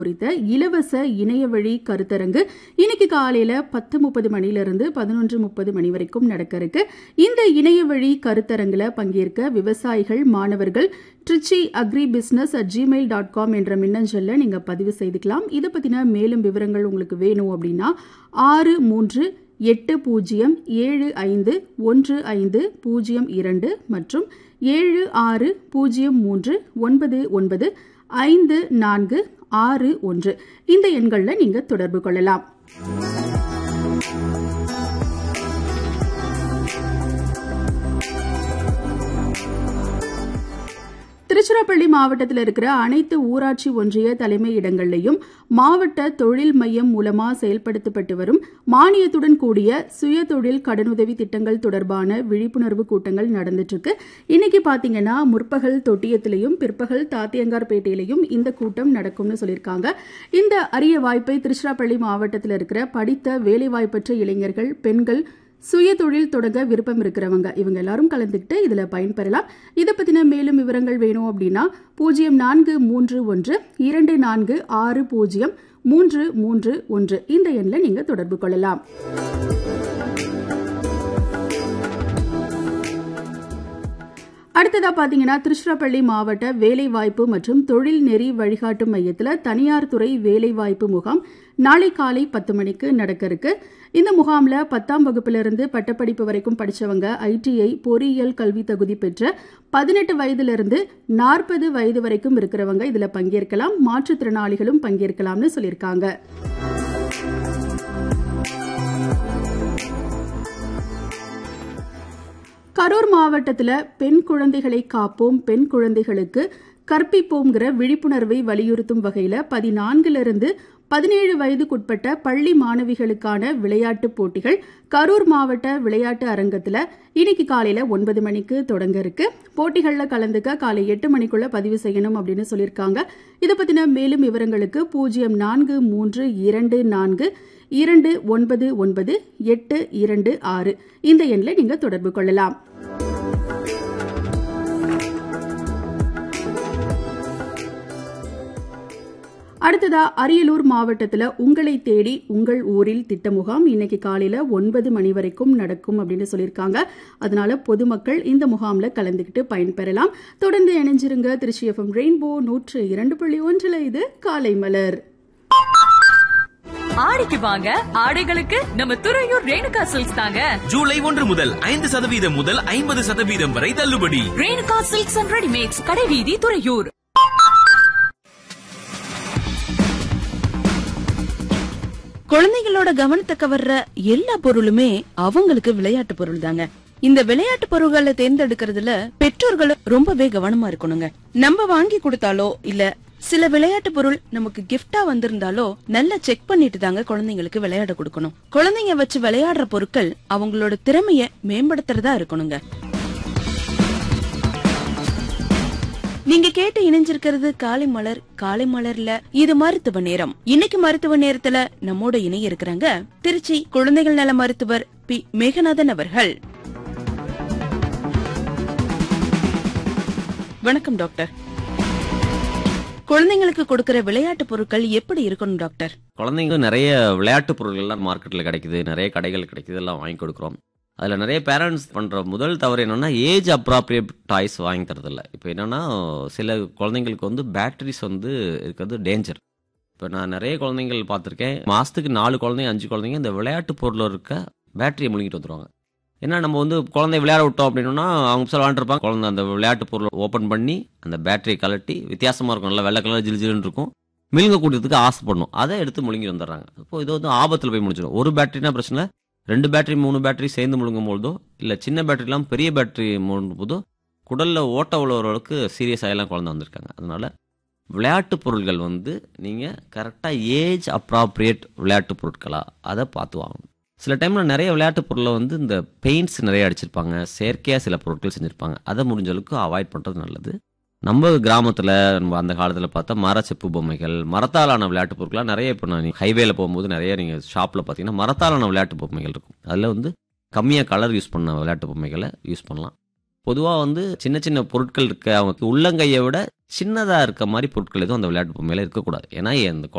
குறித்த இலவச இணையவழி கருத்தரங்கு இன்னைக்கு காலையில பத்து முப்பது மணிலிருந்து பதினொன்று முப்பது மணி வரைக்கும் நடக்க இருக்கு இந்த இணையவழி கருத்தரங்குல பங்கேற்க விவசாயிகள் மாணவர்கள் Trichy agri business at Gmail dot com என்ற மின்னஞ்சல்ல நீங்க பதிவு செய்துக்கலாம் இதை பத்தின மேலும் விவரங்கள் உங்களுக்கு வேணும் அப்படின்னா ஆறு மூன்று எட்டு பூஜ்ஜியம் ஏழு ஐந்து ஒன்று ஐந்து பூஜ்ஜியம் இரண்டு மற்றும் ஏழு ஆறு பூஜ்ஜியம் மூன்று ஒன்பது ஒன்பது ஐந்து நான்கு ஆறு ஒன்று இந்த எண்களில் நீங்க தொடர்பு கொள்ளலாம் திருச்சிராப்பள்ளி மாவட்டத்தில் இருக்கிற அனைத்து ஊராட்சி ஒன்றிய தலைமை இடங்கள்லையும் மாவட்ட தொழில் மையம் மூலமா செயல்படுத்தப்பட்டு வரும் மானியத்துடன் கூடிய சுய தொழில் கடனுதவி திட்டங்கள் தொடர்பான விழிப்புணர்வு கூட்டங்கள் நடந்துட்டு இருக்கு இன்னைக்கு பாத்தீங்கன்னா முற்பகல் தொட்டியத்திலையும் பிற்பகல் தாத்தியங்கார்பேட்டையிலையும் இந்த கூட்டம் நடக்கும்னு சொல்லியிருக்காங்க இந்த அரிய வாய்ப்பை திருச்சிராப்பள்ளி மாவட்டத்தில் இருக்கிற படித்த வேலைவாய்ப்பற்ற இளைஞர்கள் பெண்கள் சுய தொழில் தொடங்க விருப்பம் இருக்கிறவங்க இவங்க எல்லாரும் கலந்துக்கிட்டு இதுல பயன்பெறலாம் இதை பத்தின மேலும் விவரங்கள் வேணும் அப்படின்னா பூஜ்ஜியம் நான்கு மூன்று ஒன்று இரண்டு நான்கு ஆறு பூஜ்ஜியம் மூன்று மூன்று ஒன்று இந்த எண்ணில் நீங்க தொடர்பு கொள்ளலாம் அடுத்ததா பாத்தீங்கன்னா திருச்சிராப்பள்ளி மாவட்ட வேலைவாய்ப்பு மற்றும் தொழில் நெறி வழிகாட்டு மையத்தில் தனியார் துறை வேலைவாய்ப்பு முகாம் நாளை காலை பத்து மணிக்கு நடக்க இருக்கு இந்த முகாம்ல பத்தாம் வகுப்பிலிருந்து பட்டப்படிப்பு வரைக்கும் படிச்சவங்க ஐடிஐ பொறியியல் கல்வி தகுதி பெற்ற பதினெட்டு வயதிலிருந்து நாற்பது வயது வரைக்கும் இருக்கிறவங்க இதுல பங்கேற்கலாம் மாற்றுத்திறனாளிகளும் பங்கேற்கலாம்னு சொல்லியிருக்காங்க கரூர் மாவட்டத்தில் பெண் குழந்தைகளை காப்போம் பெண் குழந்தைகளுக்கு கற்பிப்போங்கிற விழிப்புணர்வை வலியுறுத்தும் வகையில் பதினான்கிலிருந்து பதினேழு வயதுக்குட்பட்ட பள்ளி மாணவிகளுக்கான விளையாட்டுப் போட்டிகள் கரூர் மாவட்ட விளையாட்டு அரங்கத்தில் இன்னைக்கு காலையில் ஒன்பது மணிக்கு தொடங்க இருக்கு போட்டிகளில் கலந்துக்க காலை எட்டு மணிக்குள்ள பதிவு செய்யணும் அப்படின்னு சொல்லியிருக்காங்க இதை பற்றின மேலும் விவரங்களுக்கு பூஜ்ஜியம் நான்கு மூன்று இரண்டு நான்கு இரண்டு ஒன்பது ஒன்பது எட்டு இரண்டு ஆறு இந்த எண்ணில் நீங்க தொடர்பு கொள்ளலாம் அடுத்ததா அரியலூர் மாவட்டத்தில் உங்களை தேடி உங்கள் ஊரில் திட்ட முகாம் இன்னைக்கு காலையில ஒன்பது மணி வரைக்கும் நடக்கும் அப்படின்னு சொல்லியிருக்காங்க அதனால பொதுமக்கள் இந்த முகாம்ல கலந்துக்கிட்டு பயன்பெறலாம் தொடர்ந்து இணைஞ்சிருங்க திருச்சி எஃப்எம் ரெயின்போ நூற்று இரண்டு புள்ளி ஒன்றில் இது காலை மலர் ஆடிக்கு வாங்க ஆடைகளுக்கு நம்ம துறையூர் ரேணுகா சில்க்ஸ் தாங்க ஜூலை ஒன்று முதல் ஐந்து சதவீதம் முதல் ஐம்பது சதவீதம் வரை தள்ளுபடி ரேணுகா சில்க்ஸ் அண்ட் ரெடிமேட்ஸ் கடைவீதி துறையூர் குழந்தைகளோட கவனத்தை கவர்ற எல்லா பொருளுமே அவங்களுக்கு விளையாட்டு பொருள் தாங்க இந்த விளையாட்டு பொருள்களை தேர்ந்தெடுக்கிறதுல பெற்றோர்களும் ரொம்பவே கவனமா இருக்கணுங்க நம்ம வாங்கி கொடுத்தாலோ இல்ல சில விளையாட்டு பொருள் நமக்கு கிஃப்டா வந்திருந்தாலோ நல்லா செக் பண்ணிட்டு தாங்க குழந்தைங்களுக்கு விளையாட கொடுக்கணும் குழந்தைங்க வச்சு விளையாடுற பொருட்கள் அவங்களோட திறமைய மேம்படுத்துறதா இருக்கணுங்க நீங்க கேட்டு இணைஞ்சிருக்கிறது காலை மலர் காலை மலர்ல இது மருத்துவ நேரம் இன்னைக்கு மருத்துவ நேரத்துல நம்மோட இணைய இருக்கிறாங்க திருச்சி குழந்தைகள் நல மருத்துவர் பி மேகநாதன் அவர்கள் வணக்கம் டாக்டர் குழந்தைங்களுக்கு கொடுக்கிற விளையாட்டு பொருட்கள் எப்படி இருக்கணும் டாக்டர் குழந்தைங்க நிறைய விளையாட்டு பொருட்கள்லாம் மார்க்கெட்டில் கிடைக்குது நிறைய கடைகள் கிடைக்குது எல்லாம் வாங்கி கொடுக்குறோம் அதில் நிறைய பேரண்ட்ஸ் பண்ணுற முதல் தவறு என்னென்னா ஏஜ் அப்ராப்ரியேட் டாய்ஸ் வாங்கி தரதில்ல இப்போ என்னென்னா சில குழந்தைங்களுக்கு வந்து பேட்டரிஸ் வந்து இருக்கிறது டேஞ்சர் இப்போ நான் நிறைய குழந்தைங்கள் பார்த்துருக்கேன் மாதத்துக்கு நாலு குழந்தைங்க அஞ்சு குழந்தைங்க இந்த விளையாட்டு பொருளில் இருக்க பேட்டரியை முழுங்கிட்டு வந்துடுவாங்க ஏன்னா நம்ம வந்து குழந்தை விளையாட விட்டோம் அப்படின்னா அவங்க சில விளாண்டுருப்பாங்க குழந்தை அந்த விளையாட்டு பொருளை ஓப்பன் பண்ணி அந்த பேட்டரியை கலட்டி வித்தியாசமாக இருக்கும் நல்லா வெள்ளை கலர் ஜில் ஜில்னு இருக்கும் மிழுங்க கூட்டத்துக்கு ஆசைப்படணும் அதை எடுத்து முழுங்கி வந்துடுறாங்க இப்போ இது வந்து ஆபத்தில் போய் முடிச்சிடும் ஒரு பேட்டரினா பிரச்சனை ரெண்டு பேட்டரி மூணு பேட்டரி சேர்ந்து முழுங்கும் போதோ இல்லை சின்ன பேட்டரிலாம் பெரிய பேட்டரி முழுங்கும் போதோ குடலில் ஓட்ட உள்ளவர்களுக்கு சீரியஸ் ஆகலாம் குழந்தை வந்திருக்காங்க அதனால விளையாட்டு பொருட்கள் வந்து நீங்கள் கரெக்டாக ஏஜ் அப்ராப்ரியேட் விளையாட்டு பொருட்களா அதை பார்த்து வாங்கணும் சில டைமில் நிறைய விளையாட்டு பொருளை வந்து இந்த பெயிண்ட்ஸ் நிறைய அடிச்சிருப்பாங்க செயற்கையாக சில பொருட்கள் செஞ்சுருப்பாங்க அதை முடிஞ்ச அளவுக்கு அவாய்ட் பண்ணுறது நல்லது நம்ம கிராமத்தில் நம்ம அந்த காலத்தில் பார்த்தா மரச்செப்பு பொம்மைகள் மரத்தாலான விளையாட்டு பொருட்கள்லாம் நிறைய இப்போ நான் ஹைவேல போகும்போது நிறைய நீங்கள் ஷாப்பில் பார்த்தீங்கன்னா மரத்தாலான விளையாட்டு பொம்மைகள் இருக்கும் அதில் வந்து கம்மியாக கலர் யூஸ் பண்ண விளையாட்டு பொம்மைகளை யூஸ் பண்ணலாம் பொதுவாக வந்து சின்ன சின்ன பொருட்கள் இருக்க அவங்க உள்ளங்கையை விட சின்னதாக இருக்க மாதிரி பொருட்கள் எதுவும் அந்த விளையாட்டு பொம்மையில இருக்கக்கூடாது ஏன்னா அந்த